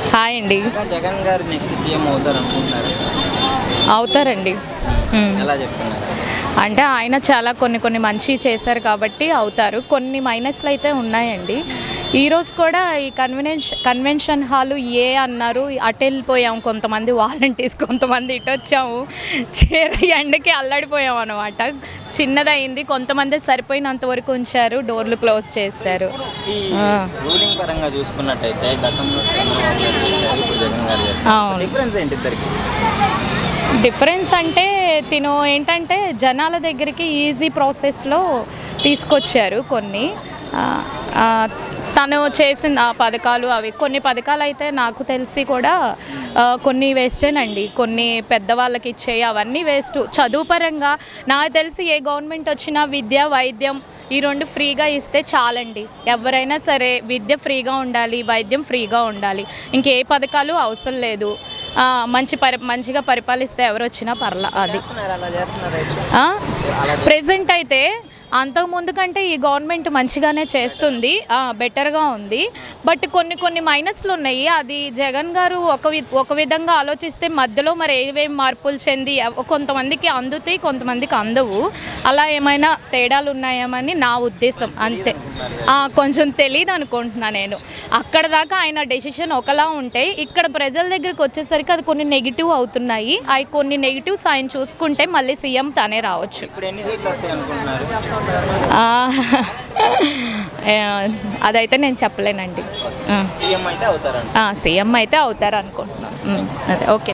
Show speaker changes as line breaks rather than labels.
Hi అండి
ఇంకా జగన్ గారు నెక్స్ట్ సీఎం అవుతారు అనుకుంటున్నారు
అవుతారండి మ్మ్.
ఎలా చెప్తున్నారు
అంటే ఆయన చాలా కొన్ని కొన్ని మంచి చేశారు కాబట్టి అవుతారు కొన్ని మైనస్లు అయితే ఉన్నాయండి ఈరోజు కూడా ఈ కన్వెన్షన్ కన్వెన్షన్ హాలు ఏ అన్నారు అటు వెళ్ళిపోయాం కొంతమంది వాలంటీర్స్ కొంతమంది ఇటు వచ్చాము చీర ఎండకి అల్లాడిపోయాం అనమాట చిన్నదయింది కొంతమంది సరిపోయినంత వరకు ఉంచారు డోర్లు క్లోజ్ చేశారు
ఈ
ఆ.
రూలింగ్ పరంగా చూసుకున్నట్టయితే గతంలో చంద్రబాబు గారు చేశారు ఇప్పుడు జగన్ గారు చేస్తారు
అవును.
డిఫరెన్స్ ఏంటి ఇద్దరికి
డిఫరెన్స్ అంటే తిను ఏంటంటే జనాల దగ్గరికి ఈజీ ప్రాసెస్లో తీసుకొచ్చారు కొన్ని ఆ, ఆ, తను చేసిన ఆ పథకాలు అవి కొన్ని పథకాలు అయితే నాకు తెలిసి కూడా ఆ, కొన్ని వేస్టేనండి కొన్ని పెద్దవాళ్ళకి ఇచ్చేవి అవన్నీ వేస్ట్ చదువు పరంగా నాకు తెలిసి ఏ గవర్నమెంట్ వచ్చినా విద్య వైద్యం ఈ రెండు ఫ్రీగా ఇస్తే చాలండి ఎవరైనా సరే విద్య ఫ్రీగా ఉండాలి వైద్యం ఫ్రీగా ఉండాలి ఇంకే పథకాలు అవసరం లేదు ఆ, మంచి పరి మంచిగా పరిపాలిస్తే ఎవరు వచ్చినా పర్లా అది
చేస్తున్నారు అలా చేస్తున్నారు అయితే
ఆ?
అలా
ప్రెసెంట్ అయితే అంతకు ముందు కంటే ఈ గవర్నమెంట్ మంచిగానే చేస్తుంది ఆ, బెటర్గా ఉంది బట్ కొన్ని కొన్ని మైనస్లు ఉన్నాయి అది జగన్ గారు ఒక వి ఒక విధంగా ఆలోచిస్తే మధ్యలో మరి ఏవేం మార్పులు చెంది ఎవ- కొంతమందికి అందుతాయి కొంతమందికి అందవు అలా ఏమైనా తేడాలు ఉన్నాయేమని నా ఉద్దేశం అంతే ఆ, కొంచెం తెలియదు అనుకుంటున్నా నేను అక్కడ దాకా ఆయన డెసిషన్ ఒకలా ఉంటే ఇక్కడ ప్రజల దగ్గరికి వచ్చేసరికి అది కొన్ని నెగిటివ్ అవుతున్నాయి అవి కొన్ని నెగిటివ్స్ ఆయన చూసుకుంటే మళ్ళీ సీఎం తనే రావచ్చు
ఇప్పుడు ఎన్ని సీట్లు వస్తాయి అనుకుంటున్నారు
ఆ, ఆ, అదైతే నేను చెప్పలేనండి
సీఎం అయితే అవుతారంట
సీఎం అయితే అవుతారు అనుకుంటున్నాను ఉమ్, అదే ఓకే